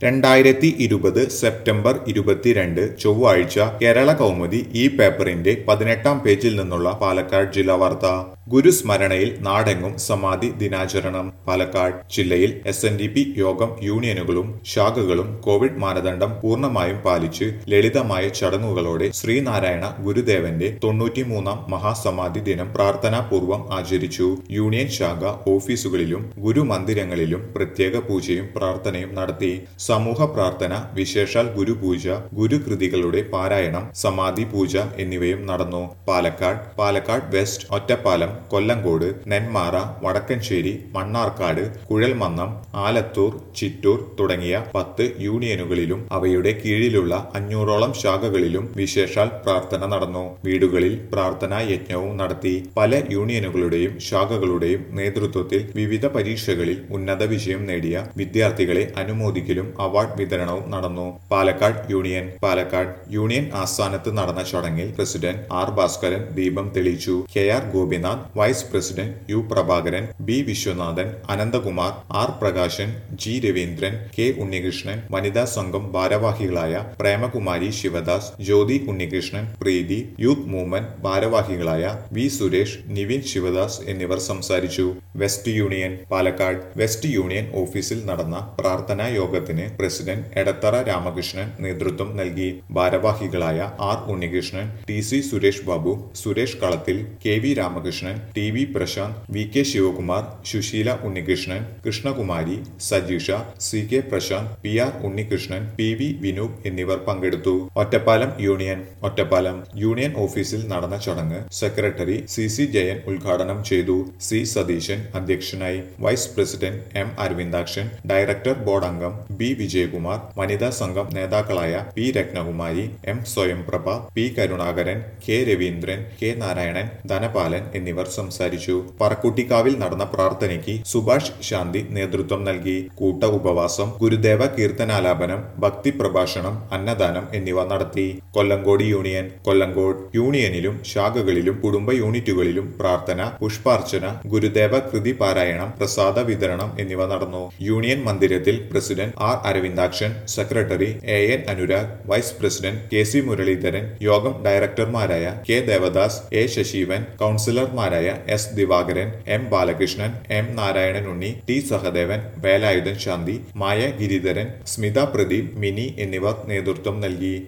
രണ്ടായിരത്തി ഇരുപത് സെപ്റ്റംബർ ഇരുപത്തിരണ്ട് ചൊവ്വാഴ്ച കേരള കൗമുദി ഈ പേപ്പറിന്റെ പതിനെട്ടാം പേജിൽ നിന്നുള്ള പാലക്കാട് ജില്ലാ വാർത്ത ഗുരുസ്മരണയിൽ നാടെങ്ങും സമാധി ദിനാചരണം പാലക്കാട് ജില്ലയിൽ എസ് എൻ ഡി പി യോഗം യൂണിയനുകളും ശാഖകളും കോവിഡ് മാനദണ്ഡം പൂർണ്ണമായും പാലിച്ച് ലളിതമായ ചടങ്ങുകളോടെ ശ്രീനാരായണ ഗുരുദേവന്റെ തൊണ്ണൂറ്റിമൂന്നാം മഹാസമാധി ദിനം പ്രാർത്ഥനാപൂർവം ആചരിച്ചു യൂണിയൻ ശാഖ ഓഫീസുകളിലും ഗുരുമന്ദിരങ്ങളിലും പ്രത്യേക പൂജയും പ്രാർത്ഥനയും നടത്തി സമൂഹ പ്രാർത്ഥന വിശേഷാൽ ഗുരുപൂജ ഗുരുകൃതികളുടെ പാരായണം സമാധി പൂജ എന്നിവയും നടന്നു പാലക്കാട് പാലക്കാട് വെസ്റ്റ് ഒറ്റപ്പാലം കൊല്ലങ്കോട് നെന്മാറ വടക്കഞ്ചേരി മണ്ണാർക്കാട് കുഴൽമന്നം ആലത്തൂർ ചിറ്റൂർ തുടങ്ങിയ പത്ത് യൂണിയനുകളിലും അവയുടെ കീഴിലുള്ള അഞ്ഞൂറോളം ശാഖകളിലും വിശേഷാൽ പ്രാർത്ഥന നടന്നു വീടുകളിൽ പ്രാർത്ഥനാ യജ്ഞവും നടത്തി പല യൂണിയനുകളുടെയും ശാഖകളുടെയും നേതൃത്വത്തിൽ വിവിധ പരീക്ഷകളിൽ ഉന്നത വിജയം നേടിയ വിദ്യാർത്ഥികളെ അനുമോദിക്കലും അവാർഡ് വിതരണവും നടന്നു പാലക്കാട് യൂണിയൻ പാലക്കാട് യൂണിയൻ ആസ്ഥാനത്ത് നടന്ന ചടങ്ങിൽ പ്രസിഡന്റ് ആർ ഭാസ്കരൻ ദീപം തെളിയിച്ചു K R Gopinath vice president U Prabhakaran B Viswanathan Ananthakumar R Prakashan G Raveendran K Unnikrishnan വനിതാ സംഘം ഭാരവാഹികളായ പ്രേമകുമാരി ശിവദാസ് ജ്യോതി ഉണ്ണികൃഷ്ണൻ പ്രീതി യൂത്ത് മൂവ്മെന്റ് ഭാരവാഹികളായ വി സുരേഷ് നിവിൻ ശിവദാസ് എന്നിവർ സംസാരിച്ചു west union Palakkad west union ഓഫീസിൽ നടന്ന പ്രാർത്ഥനാ യോഗത്തിന് പ്രസിഡന്റ് എടത്തറ രാമകൃഷ്ണൻ നേതൃത്വം നൽകി ഭാരവാഹികളായ R Unnikrishnan T C Suresh Babu Suresh Kalathil K V Ramakrishnan T V Prasanth V K Sivakumar Suseela Unnikrishnan Krishnakumari Sajeesha C K Prasanth P R Unnikrishnan P V Vinoop എന്നിവർ പങ്കെടുത്തു ഒറ്റപ്പാലം യൂണിയൻ ഒറ്റപ്പാലം യൂണിയൻ ഓഫീസിൽ നടന്ന ചടങ്ങ് സെക്രട്ടറി സി സി ജയൻ ഉദ്ഘാടനം ചെയ്തു സി സതീശൻ അധ്യക്ഷനായി vice president M Aravindakshan director board അംഗം ബി വിജയകുമാർ വനിതാ സംഘം നേതാക്കളായ P Rathnakumari M Swayamprabha P Karunakaran K Raveendran K Narayanan Dhanapalan എന്നിവർ സംസാരിച്ചു പറക്കുട്ടിക്കാവിൽ നടന്ന പ്രാർത്ഥനയ്ക്ക് സുഭാഷ് ശാന്തി നേതൃത്വം നൽകി കൂട്ട ഉപവാസം ഗുരുദേവ കീർത്തനാലാപനം ഭക്തി പ്രഭാഷണം അന്നദാനം എന്നിവ നടത്തി കൊല്ലങ്കോട് യൂണിയൻ കൊല്ലങ്കോട് യൂണിയനിലും ശാഖകളിലും കുടുംബ യൂണിറ്റുകളിലും പ്രാർത്ഥന പുഷ്പാർച്ചന ഗുരുദേവ കൃതി പാരായണം പ്രസാദ വിതരണം എന്നിവ നടന്നു യൂണിയൻ മന്ദിരത്തിൽ president R Aravindakshan secretary A N Anurag vice president K C Muraleedharan യോഗം ഡയറക്ടർമാരായ കെ ദേവദാസ് എ ശശീവൻ കൗൺസിലർമാരായ S Divakaran M Balakrishnan M Narayanan Unni T Sahadevan Velayudhan Santhi Maya Giridharan Smitha Pradeep Mini എന്നിവർ നേതൃത്വം നൽകി